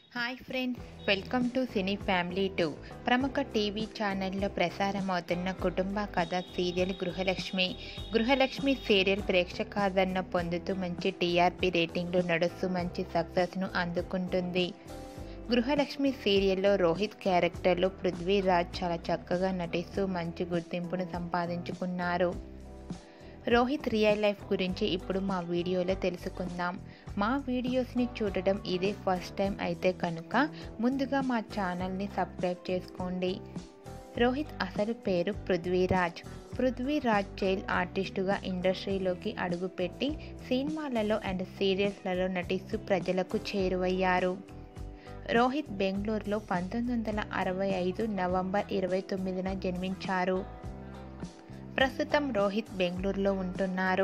hi friends welcome to cine family two ప్రముఖ TV ఛానల్లో ప్రసారమవుతున్న కుటుంబ కథ సీరియల్ గృహలక్ష్మి గృహలక్ష్మి సీరియల్ ప్రేక్షకాదరణ పొందుతూ మంచి టీఆర్పీ రేటింగ్లు నడుస్తూ మంచి సక్సెస్ను అందుకుంటుంది గృహలక్ష్మి సీరియల్లో రోహిత్ క్యారెక్టర్లో పృథ్వీరాజ్ చాలా చక్కగా నటిస్తూ మంచి గుర్తింపును సంపాదించుకున్నారు రోహిత్ రియల్ లైఫ్ గురించి ఇప్పుడు మా వీడియోలో తెలుసుకుందాం మా వీడియోస్ని చూడడం ఇదే ఫస్ట్ టైం అయితే కనుక ముందుగా మా ఛానల్ని సబ్స్క్రైబ్ చేసుకోండి రోహిత్ అసలు పేరు పృథ్వీరాజ్ పృథ్వీరాజ్ చైల్డ్ ఆర్టిస్టుగా ఇండస్ట్రీలోకి అడుగుపెట్టి సినిమాలలో అండ్ సీరియల్స్లలో నటిస్తూ ప్రజలకు చేరువయ్యారు రోహిత్ బెంగళూరులో పంతొమ్మిది వందల అరవై ఐదు నవంబర్ ఇరవై తొమ్మిదిన జన్మించారు ప్రస్తుతం రోహిత్ బెంగళూరులో ఉంటున్నారు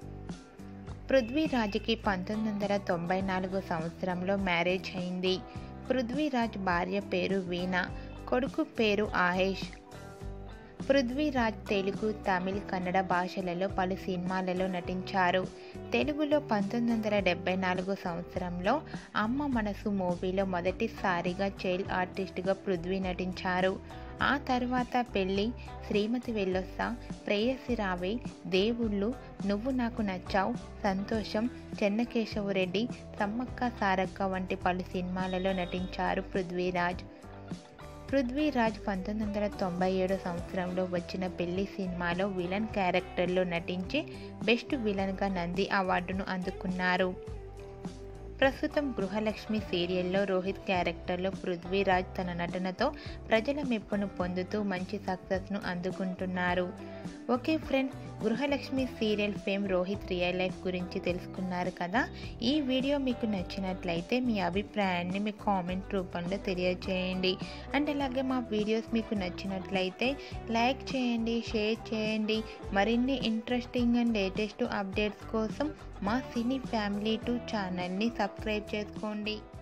పృథ్వీరాజ్కి పంతొమ్మిది వందల తొంభై నాలుగు సంవత్సరంలో మ్యారేజ్ అయింది పృథ్వీరాజ్ భార్య పేరు వీణ కొడుకు పేరు ఆయేష్ పృథ్వీరాజ్ తెలుగు తమిళ్ కన్నడ భాషలలో పలు సినిమాలలో నటించారు తెలుగులో పంతొమ్మిది వందల డెబ్బై నాలుగు సంవత్సరంలో అమ్మ మనసు మూవీలో మొదటిసారిగా చైల్డ్ ఆర్టిస్ట్గా పృథ్వీ నటించారు ఆ తర్వాత పెళ్ళి శ్రీమతి వెళ్ళొస్తా ప్రేయసి రావే దేవుళ్ళు నువ్వు నాకు నచ్చావు సంతోషం చెన్నకేశవరెడ్డి సమ్మక్క సారక్క వంటి పలు సినిమాలలో నటించారు పృథ్వీరాజ్ పృథ్వీరాజ్ పంతొమ్మిది వందల తొంభై ఏడు సంవత్సరంలో వచ్చిన పెళ్లి సినిమాలో విలన్ క్యారెక్టర్లో నటించి బెస్ట్ విలన్గా నంది అవార్డును అందుకున్నారు ప్రస్తుతం గృహలక్ష్మి సీరియల్లో రోహిత్ క్యారెక్టర్లో పృథ్వీరాజ్ తన నటనతో ప్రజల మెప్పును పొందుతూ మంచి సక్సెస్ను అందుకుంటున్నారు okay friends Gruhalakshmi serial fame Rohit real life గురించి తెలుసుకున్నారు కదా ఈ వీడియో మీకు నచ్చినట్లయితే మీ అభిప్రాయాన్ని మీ కామెంట్ రూపంలో తెలియజేయండి అండ్ అలాగే మా వీడియోస్ మీకు నచ్చినట్లయితే లైక్ చేయండి షేర్ చేయండి మరిన్ని ఇంట్రెస్టింగ్ అండ్ లేటెస్ట్ అప్డేట్స్ కోసం మా సినీ ఫ్యామిలీ టూ ఛానల్ని సబ్స్క్రైబ్ చేసుకోండి